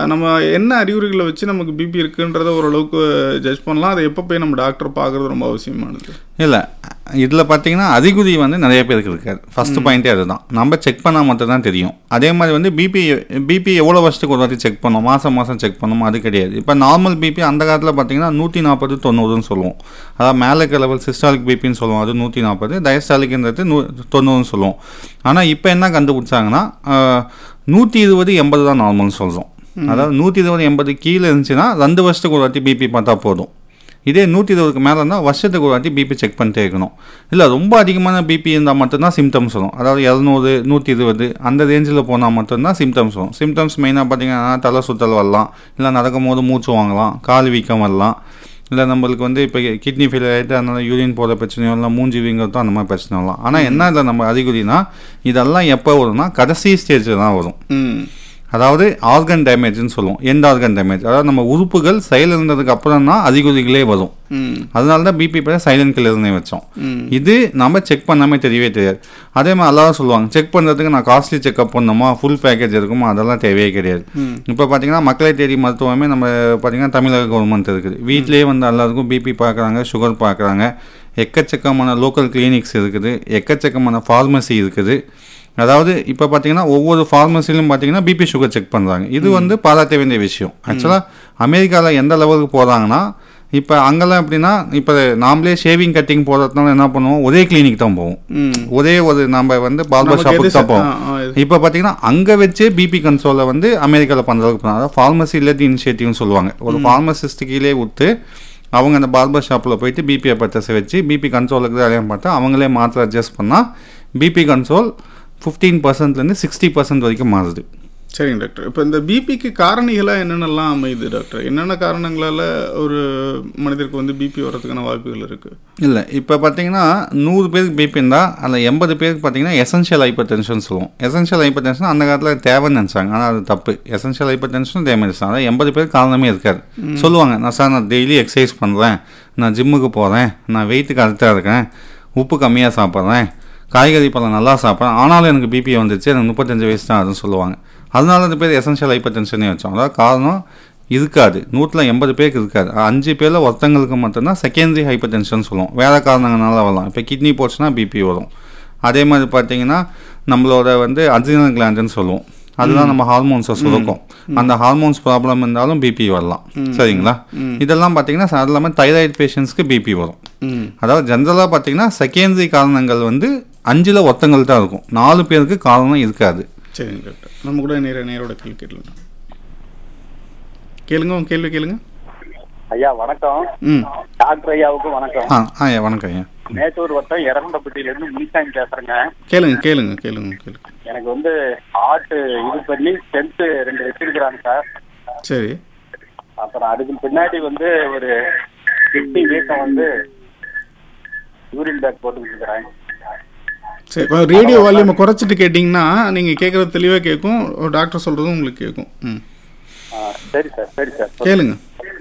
நம்ம என்ன அறிகுறிகளை வச்சு நமக்கு பிபி இருக்குன்றத ஓரளவுக்கு ஜட்ஜ் பண்ணலாம் அதை எப்போ போய் நம்ம டாக்டர் பார்க்குறது ரொம்ப அவசியமானது இல்லை இதில் பார்த்தீங்கன்னா அறிகுறி வந்து நிறைய பேருக்கு இருக்காது ஃபஸ்ட்டு பாயிண்ட்டே அதுதான் நம்ம செக் பண்ணால் மட்டும் தான் தெரியும் அதே மாதிரி வந்து பிபி பிபி எவ்வளோ வருஷத்துக்கு ஒரு வாட்டி செக் பண்ணோம் மாதம் மாதம் செக் பண்ணோம் அது கிடையாது இப்போ நார்மல் பிபி அந்த காலத்தில் பார்த்தீங்கன்னா நூற்றி நாற்பது தொண்ணூறுன்னு சொல்லுவோம் அதாவது மேலே இருக்க லெவல் சிஸ்டாலிக் பிபின்னு சொல்லுவோம் அது நூற்றி நாற்பது டயஸ்டாலிக்ன்றது நூ தொண்ணூறுன்னு சொல்லுவோம் ஆனால் இப்போ என்ன கண்டுபிடிச்சாங்கன்னா நூற்றி இருபது எண்பது தான் நார்மல்னு சொல்கிறோம் அதாவது நூற்றி இருபது எண்பது கீழே இருந்துச்சுன்னா ரெண்டு வருஷத்துக்கு ஒரு வாட்டி பிபி பார்த்தா போதும் இதே நூற்றி இருபதுக்கு மேலே இருந்தால் வருஷத்துக்கு ஒரு வாட்டி பிபி செக் பண்ணிட்டே இருக்கணும் இல்லை ரொம்ப அதிகமான பிபி இருந்தால் மட்டும்தான் சிம்டம்ஸ் வரும் அதாவது இரநூறு நூற்றி இருபது அந்த ரேஞ்சில் போனால் மட்டும்தான் சிம்டம்ஸ் வரும் சிம்டம்ஸ் மெயினாக பார்த்தீங்கன்னா தலை சுத்தல் வரலாம் இல்லை நடக்கும்போது மூச்சு வாங்கலாம் கால் வீக்கம் வரலாம் இல்லை நம்மளுக்கு வந்து இப்போ கிட்னி ஃபெயிலியர் ஆகிட்டு அதனால் யூரின் போகிற பிரச்சனையோ இல்லை மூஞ்சி வீங்கிறதோ அந்த மாதிரி பிரச்சனை வரலாம் ஆனால் என்ன இல்லை நம்ம அறிகுறினா இதெல்லாம் எப்போ வரும்னா கடைசி ஸ்டேஜில் தான் வரும் ம் அதாவது ஆர்கன் டேமேஜ்னு சொல்லுவோம் எந்த ஆர்கன் டேமேஜ் அதாவது நம்ம உறுப்புகள் செயலிழந்ததுக்கு அப்புறம் தான் அறிகுறிகளே வரும் ம் அதனால தான் பிபி பேர் சைலண்ட் கில்லர்னே வச்சோம் ம் இது நம்ம செக் பண்ணாமல் தெரியவே தெரியாது அதே மாதிரி எல்லாரும் சொல்லுவாங்க செக் பண்ணுறதுக்கு நான் காஸ்ட்லி செக்அப் பண்ணணுமா ஃபுல் பேக்கேஜ் இருக்குமா அதெல்லாம் தேவையே கிடையாது இப்போ பார்த்தீங்கன்னா மக்களை தேடி மருத்துவமே நம்ம பார்த்தீங்கன்னா தமிழக கவர்மெண்ட் இருக்குது வீட்டிலேயே வந்து எல்லாருக்கும் பிபி பார்க்குறாங்க சுகர் பார்க்குறாங்க எக்கச்சக்கமான லோக்கல் கிளினிக்ஸ் இருக்குது எக்கச்சக்கமான ஃபார்மசி இருக்குது அதாவது இப்போ பார்த்தீங்கன்னா ஒவ்வொரு ஃபார்மசிலையும் பார்த்தீங்கன்னா பிபி சுகர் செக் பண்ணுறாங்க இது வந்து பாராட்ட வேண்டிய விஷயம் ஆக்சுவலாக அமெரிக்காவில் எந்த லெவலுக்கு போகிறாங்கன்னா இப்போ அங்கெல்லாம் எப்படின்னா இப்போ நாமளே ஷேவிங் கட்டிங் போகிறதுனால என்ன பண்ணுவோம் ஒரே கிளினிக் தான் போவோம் ம் ஒரே ஒரு நம்ம வந்து பார்பர் நமக்கு எது ஷாப்புக்கு தான் set- போவோம் ஆ, ஆ, எது- இப்போ பார்த்தீங்கன்னா அங்கே வச்சே பிபி கன்சோலை வந்து அமெரிக்காவில் பண்ணுறதுக்கு பண்ணாங்க அதாவது ஃபார்மசி இல்லாட்டி இனிஷியேட்டிவ்னு சொல்லுவாங்க ஒரு ஃபார்மசிஸ்ட் கீழே விட்டு அவங்க அந்த பார்பர் ஷாப்பில் போயிட்டு பிபி பர்ச்சேஸ் வச்சு பிபி கன்சோலுக்கு தான் பார்த்தா அவங்களே மாத்திரை அட்ஜஸ்ட் பண்ணால் பிபி கன்சோல் ஃபிஃப்டீன் பர்சன்ட்லேருந்து சிக்ஸ்டி பர்சன்ட் வரைக்கும் மாறுது சரிங்க டாக்டர் இப்போ இந்த பிபிக்கு காரணிகளாக என்னென்னலாம் அமையுது டாக்டர் என்னென்ன காரணங்களால ஒரு மனிதருக்கு வந்து பிபி வர்றதுக்கான வாய்ப்புகள் இருக்கு இல்லை இப்போ பார்த்தீங்கன்னா நூறு பேருக்கு பிபி இருந்தால் அதில் எண்பது பேருக்கு பார்த்தீங்கன்னா எசென்ஷியல் ஹைப்பர் டென்ஷன் சொல்லுவோம் எசென்ஷியல் ஹைப்பர் டென்ஷன் அந்த காலத்தில் தேவைன்னு நினச்சாங்க ஆனால் அது தப்பு எசென்ஷியல் ஹைப்பர் டென்ஷன் டேமேஜ் தான் அதாவது எண்பது பேருக்கு காரணமே இருக்காது சொல்லுவாங்க நான் சார் நான் டெய்லி எக்ஸசைஸ் பண்ணுறேன் நான் ஜிம்முக்கு போகிறேன் நான் வெயிட்டுக்கு கரெக்டாக இருக்கேன் உப்பு கம்மியாக சாப்பிட்றேன் காய்கறி பழம் நல்லா சாப்பிட்றேன் ஆனாலும் எனக்கு பிபி வந்துச்சு எனக்கு முப்பத்தஞ்சு வயசு தான் அதுன்னு சொல்லுவாங்க அதனால அந்த பேர் எசென்ஷியல் ஹைப்பர் டென்ஷனே வச்சோம் அதாவது காரணம் இருக்காது நூற்றில் எண்பது பேருக்கு இருக்காது அஞ்சு பேரில் ஒருத்தங்களுக்கு மட்டும்தான் செகண்டரி ஹைப்பர் டென்ஷன் சொல்லுவோம் வேறு காரணங்களால வரலாம் இப்போ கிட்னி போச்சுன்னா பிபி வரும் அதே மாதிரி பார்த்தீங்கன்னா நம்மளோட வந்து அட்ரினல் கிளாண்டுன்னு சொல்லுவோம் அதுதான் நம்ம ஹார்மோன்ஸை சுரக்கும் அந்த ஹார்மோன்ஸ் ப்ராப்ளம் இருந்தாலும் பிபி வரலாம் சரிங்களா இதெல்லாம் பார்த்தீங்கன்னா அது இல்லாமல் தைராய்டு பேஷண்ட்ஸ்க்கு பிபி வரும் ம் அதாவது ஜென்ரலாக பார்த்தீங்கன்னா செகண்டரி காரணங்கள் வந்து அஞ்சில் ஒருத்தங்கள் தான் இருக்கும் நாலு பேருக்கு காரணம் இருக்காது சரிங்க டாக்டர் நம்ம கூட நேர நேரோட கேள்வி கேட்கலாம் கேளுங்க உங்க கேள்வி கேளுங்க ஐயா வணக்கம் ம் டாக்டர் ஐயாவுக்கு வணக்கம் ஆ ஆ ஐயா, வணக்கம் ஐயா மேட்டூர் வட்டம் இறந்தப்பட்டியில இருந்து முனிசாமி பேசுறேங்க கேளுங்க கேளுங்க கேளுங்க கேளுங்க எனக்கு வந்து ஹார்ட் இது பண்ணி ஸ்டென்ட் ரெண்டு வச்சிருக்கிறாங்க சார் சரி அப்புறம் அதுக்கு பின்னாடி வந்து ஒரு கிட்னி வீக்கம் வந்து யூரின் பேக் போட்டுக்கிட்டு இருக்கிறேன் சரி இப்போ ரேடியோ வால்யூமை குறைச்சிட்டு கேட்டிங்கன்னா நீங்கள் கேட்குறது தெளிவாக கேட்கும் டாக்டர் சொல்கிறதும் உங்களுக்கு கேட்கும் ம் ஆ, சரி சார் சரி சார் கேளுங்க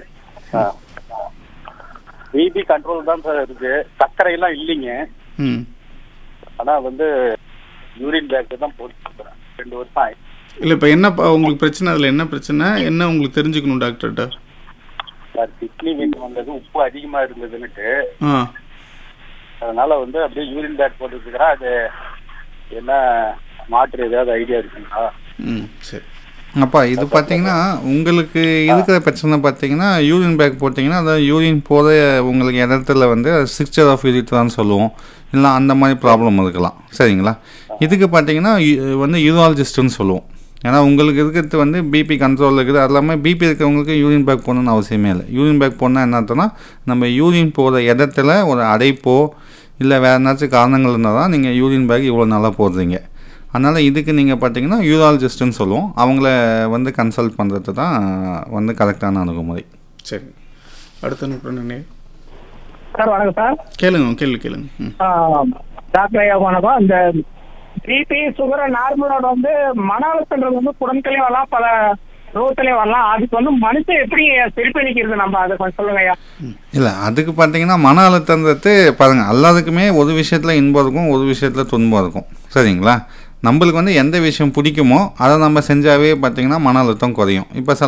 பிபி கண்ட்ரோல் தான் சார் இருக்கு சர்க்கரை எல்லாம் இல்லைங்க ம் ஆனா வந்து யூரின் பேக் தான் போட்டுருக்கிறேன் ரெண்டு வருஷம் ஆயிடுச்சு இல்லை இப்போ என்ன ப- உங்களுக்கு பிரச்சனை அதில் என்ன பிரச்சனை என்ன உங்களுக்கு தெரிஞ்சுக்கணும் டாக்டர்கிட்ட சார் கிட்னி வீக்கம் வந்தது உப்பு அதிகமா இருந்ததுன்னுட்டு ஆ அதனால வந்து அப்படியே யூரின் பேக் போட்டுருக்கிறேன் அது என்ன மாற்று ஏதாவது ஐடியா இருக்குங்களா ம் சரி அப்பா இது பார்த்தீங்கன்னா உங்களுக்கு இருக்கிற பிரச்சனை பார்த்தீங்கன்னா யூரின் பேக் போட்டிங்கன்னா அதாவது யூரின் போகிற உங்களுக்கு இடத்துல வந்து சிக்ஸ்டர் ஆஃப் யூரித்ரான்னு சொல்லுவோம் இல்லை அந்த மாதிரி ப்ராப்ளம் இருக்கலாம் சரிங்களா இதுக்கு பார்த்தீங்கன்னா யு- வந்து யூராலஜிஸ்ட்டுன்னு சொல்லுவோம் ஏன்னா உங்களுக்கு இருக்கிறது வந்து பிபி கண்ட்ரோல் இருக்குது அது இல்லாமல் பிபி இருக்கிறவங்களுக்கு யூரின் பேக் போடணும்னு அவசியமே இல்லை யூரின் பேக் போனால் என்ன அர்த்தம்னா நம்ம யூரின் போகிற இடத்துல ஒரு அடைப்போ இல்லை வேறு ஏதாச்சும் காரணங்கள் இருந்தால் தான் நீங்கள் யூரின் பேக் இவ்வளோ நல்லா போடுறீங்க அதனால் இதுக்கு நீங்கள் பார்த்தீங்கன்னா யூராலஜிஸ்ட்டுன்னு சொல்லுவோம் அவங்கள வந்து கன்சல்ட் பண்ணுறது தான் வந்து கரெக்டான அணுகுமுறை சரி அடுத்த நிமிடம் சார் வணக்கம் சார் கேளுங்க உங்க கேள்வி கேளுங்க ம் ஆ, டாக்டர் ஐயா வணக்கம் இந்த பிபி சுகர் நார்மலோட வந்து மன அழுத்தன்றது வந்து குடன்களையும் வரலாம் பல ரோகத்திலையும் வரலாம் அதுக்கு வந்து மனுஷன் எப்படி சரி பண்ணிக்கிறது நம்ம அதை கொஞ்சம் சொல்லுங்க ஐயா இல்லை அதுக்கு பார்த்தீங்கன்னா மன அழுத்தன்றது பாருங்கள் எல்லாத்துக்குமே ஒரு விஷயத்தில் இன்பம் இருக்கும் ஒரு விஷயத்தில் துன்பம் இருக்கும் சரிங்களா நம்மளுக்கு வந்து எந்த விஷயம் பிடிக்குமோ அதை நம்ம செஞ்சாவே பார்த்தீங்கன்னா மன அழுத்தம் குறையும் இப்போ சில